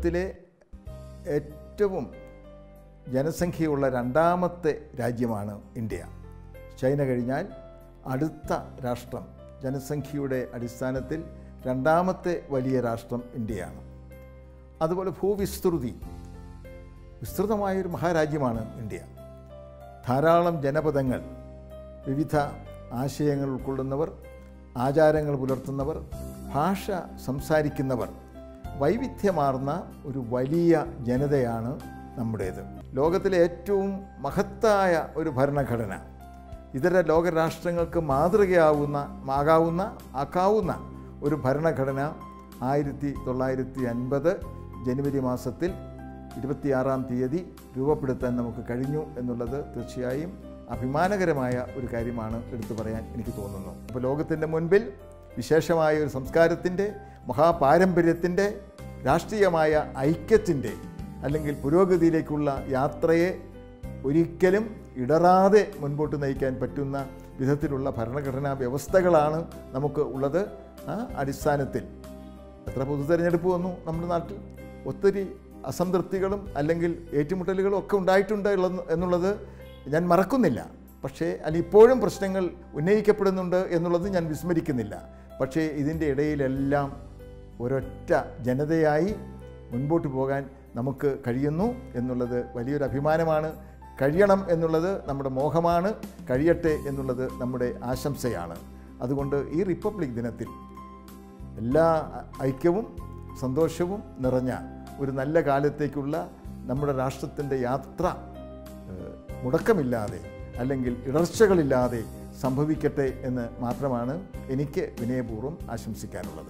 ലോകത്തിലെ ഏറ്റവും ജനസംഖ്യയുള്ള രണ്ടാമത്തെ രാജ്യമാണ് ഇന്ത്യ ചൈന കഴിഞ്ഞാൽ അടുത്ത രാഷ്ട്രം ജനസംഖ്യയുടെ അടിസ്ഥാനത്തിൽ രണ്ടാമത്തെ വലിയ രാഷ്ട്രം ഇന്ത്യയാണ് അതുപോലെ ഭൂവിസ്തൃതി വിസ്തൃതമായൊരു മഹാരാജ്യമാണ് ഇന്ത്യ ധാരാളം ജനപദങ്ങൾ വിവിധ ആശയങ്ങൾ ഉൾക്കൊള്ളുന്നവർ ആചാരങ്ങൾ പുലർത്തുന്നവർ ഭാഷ സംസാരിക്കുന്നവർ വൈവിധ്യമാർന്ന ഒരു വലിയ ജനതയാണ് നമ്മുടേത് ലോകത്തിലെ ഏറ്റവും മഹത്തായ ഒരു ഭരണഘടന ഇതര ലോകരാഷ്ട്രങ്ങൾക്ക് മാതൃകയാവുന്ന ആകാവുന്ന ആക്കാവുന്ന ഒരു ഭരണഘടന ആയിരത്തി തൊള്ളായിരത്തി അൻപത് ജനുവരി മാസത്തിൽ ഇരുപത്തിയാറാം തീയതി രൂപപ്പെടുത്താൻ നമുക്ക് കഴിഞ്ഞു എന്നുള്ളത് തീർച്ചയായും അഭിമാനകരമായ ഒരു കാര്യമാണ് എടുത്തു പറയാൻ എനിക്ക് തോന്നുന്നു അപ്പോൾ ലോകത്തിൻ്റെ മുൻപിൽ വിശേഷമായ ഒരു സംസ്കാരത്തിൻ്റെ മഹാപാരമ്പര്യത്തിൻ്റെ രാഷ്ട്രീയമായ ഐക്യത്തിൻ്റെ അല്ലെങ്കിൽ പുരോഗതിയിലേക്കുള്ള യാത്രയെ ഒരിക്കലും ഇടറാതെ മുൻപോട്ട് നയിക്കാൻ പറ്റുന്ന വിധത്തിലുള്ള ഭരണഘടനാ വ്യവസ്ഥകളാണ് നമുക്ക് ഉള്ളത് ആ അടിസ്ഥാനത്തിൽ എത്ര പൊതു തെരഞ്ഞെടുപ്പ് വന്നു നമ്മുടെ നാട്ടിൽ ഒത്തിരി അസംതൃപ്തികളും അല്ലെങ്കിൽ ഏറ്റുമുട്ടലുകളും ഒക്കെ ഉണ്ടായിട്ടുണ്ട് ഉള്ളത് എന്നുള്ളത് ഞാൻ മറക്കുന്നില്ല പക്ഷേ അല്ല ഇപ്പോഴും പ്രശ്നങ്ങൾ ഉന്നയിക്കപ്പെടുന്നുണ്ട് എന്നുള്ളത് ഞാൻ വിസ്മരിക്കുന്നില്ല പക്ഷേ ഇതിൻ്റെ ഇടയിലെല്ലാം ഒരൊറ്റ ജനതയായി മുൻപോട്ട് പോകാൻ നമുക്ക് കഴിയുന്നു എന്നുള്ളത് വലിയൊരു അഭിമാനമാണ് കഴിയണം എന്നുള്ളത് നമ്മുടെ മോഹമാണ് കഴിയട്ടെ എന്നുള്ളത് നമ്മുടെ ആശംസയാണ് അതുകൊണ്ട് ഈ റിപ്പബ്ലിക് ദിനത്തിൽ എല്ലാ ഐക്യവും സന്തോഷവും നിറഞ്ഞ ഒരു നല്ല കാലത്തേക്കുള്ള നമ്മുടെ രാഷ്ട്രത്തിൻ്റെ യാത്ര ഏഹ്, മുടക്കമില്ലാതെ അല്ലെങ്കിൽ ഇടർച്ചകളില്ലാതെ സംഭവിക്കട്ടെ എന്ന് മാത്രമാണ് എനിക്ക് വിനയപൂർവ്വം ആശംസിക്കാനുള്ളത്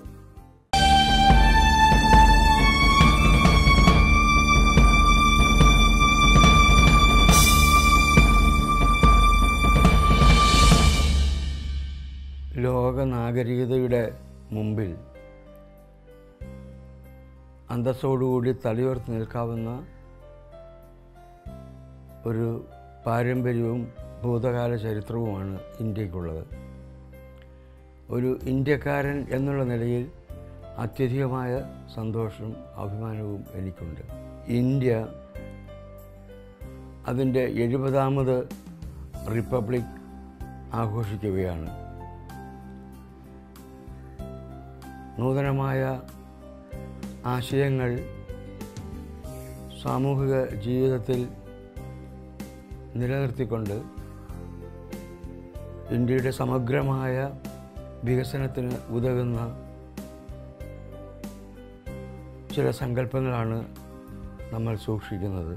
ലോക നാഗരികതയുടെ മുമ്പിൽ അന്തസ്സോടുകൂടി തലയുയർത്തി നിൽക്കാവുന്ന ഒരു പാരമ്പര്യവും ഭൂതകാല ചരിത്രവുമാണ് ഇന്ത്യക്കുള്ളത് ഒരു ഇന്ത്യക്കാരൻ എന്നുള്ള നിലയിൽ അത്യധികമായ സന്തോഷവും അഭിമാനവും എനിക്കുണ്ട് ഇന്ത്യ അതിൻ്റെ എഴുപതാമത് റിപ്പബ്ലിക് ആഘോഷിക്കുകയാണ് നൂതനമായ ആശയങ്ങൾ സാമൂഹിക ജീവിതത്തിൽ നിലനിർത്തിക്കൊണ്ട് ഇന്ത്യയുടെ സമഗ്രമായ വികസനത്തിന് ഉതകുന്ന ചില സങ്കല്പങ്ങളാണ് നമ്മൾ സൂക്ഷിക്കുന്നത്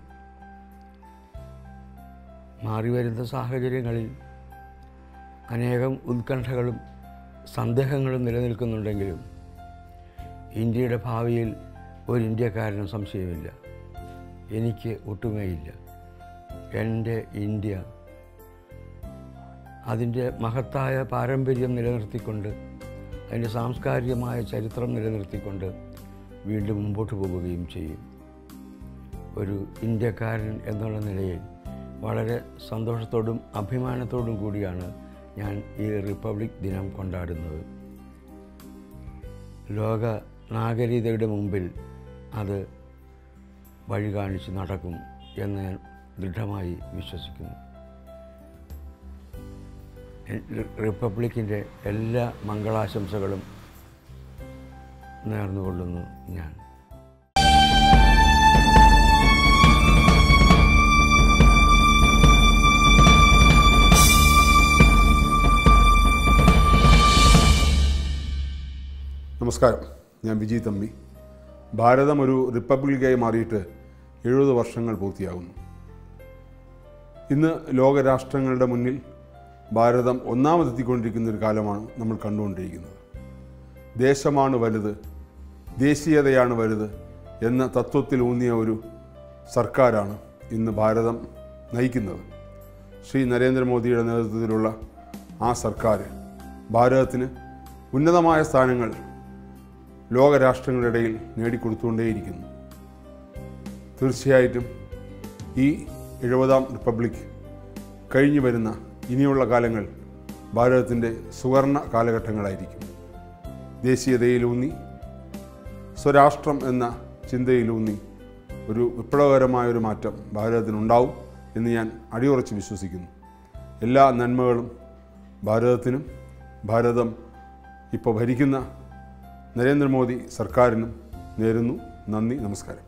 മാറിവരുന്ന സാഹചര്യങ്ങളിൽ അനേകം ഉത്കണ്ഠകളും സന്ദേഹങ്ങളും നിലനിൽക്കുന്നുണ്ടെങ്കിലും ഇന്ത്യയുടെ ഭാവിയിൽ ഒരു ഇന്ത്യക്കാരനും സംശയമില്ല എനിക്ക് ഒട്ടുമേയില്ല എൻ്റെ ഇന്ത്യ അതിൻ്റെ മഹത്തായ പാരമ്പര്യം നിലനിർത്തിക്കൊണ്ട് അതിൻ്റെ സാംസ്കാരികമായ ചരിത്രം നിലനിർത്തിക്കൊണ്ട് വീണ്ടും മുമ്പോട്ട് പോവുകയും ചെയ്യും ഒരു ഇന്ത്യക്കാരൻ എന്നുള്ള നിലയിൽ വളരെ സന്തോഷത്തോടും അഭിമാനത്തോടും കൂടിയാണ് ഞാൻ ഈ റിപ്പബ്ലിക് ദിനം കൊണ്ടാടുന്നത് ലോക നാഗരികതയുടെ മുമ്പിൽ അത് വഴി കാണിച്ച് നടക്കും എന്ന് ഞാൻ ദൃഢമായി വിശ്വസിക്കുന്നു റി- റിപ്പബ്ലിക്കിൻ്റെ എല്ലാ മംഗളാശംസകളും നേർന്നുകൊള്ളുന്നു ഞാൻ നമസ്കാരം ഞാൻ വിജയ് തമ്പി ഭാരതം ഒരു റിപ്പബ്ലിക്കായി മാറിയിട്ട് എഴുപത് വർഷങ്ങൾ പൂർത്തിയാകുന്നു ഇന്ന് ലോകരാഷ്ട്രങ്ങളുടെ മുന്നിൽ ഭാരതം ഒന്നാമതെത്തിക്കൊണ്ടിരിക്കുന്ന ഒരു കാലമാണ് നമ്മൾ കണ്ടുകൊണ്ടിരിക്കുന്നത് ദേശമാണ് വലുത് ദേശീയതയാണ് വലുത് എന്ന തത്വത്തിൽ ഊന്നിയ ഒരു സർക്കാരാണ് ഇന്ന് ഭാരതം നയിക്കുന്നത് ശ്രീ നരേന്ദ്രമോദിയുടെ നേതൃത്വത്തിലുള്ള ആ സർക്കാർ ഭാരതത്തിന് ഉന്നതമായ സ്ഥാനങ്ങൾ ലോകരാഷ്ട്രങ്ങളുടെ ഇടയിൽ നേടിക്കൊടുത്തുകൊണ്ടേയിരിക്കുന്നു തീർച്ചയായിട്ടും ഈ എഴുപതാം റിപ്പബ്ലിക് കഴിഞ്ഞു വരുന്ന ഇനിയുള്ള കാലങ്ങൾ ഭാരതത്തിൻ്റെ സുവർണ കാലഘട്ടങ്ങളായിരിക്കും ദേശീയതയിലൂന്നി സ്വരാഷ്ട്രം എന്ന ചിന്തയിലൂന്നി ഒരു വിപ്ലവകരമായ ഒരു മാറ്റം ഭാരതത്തിനുണ്ടാവും എന്ന് ഞാൻ അടിയുറച്ച് വിശ്വസിക്കുന്നു എല്ലാ നന്മകളും ഭാരതത്തിനും ഭാരതം ഇപ്പോൾ ഭരിക്കുന്ന നരേന്ദ്രമോദി സർക്കാരിനും നേരുന്നു നന്ദി നമസ്കാരം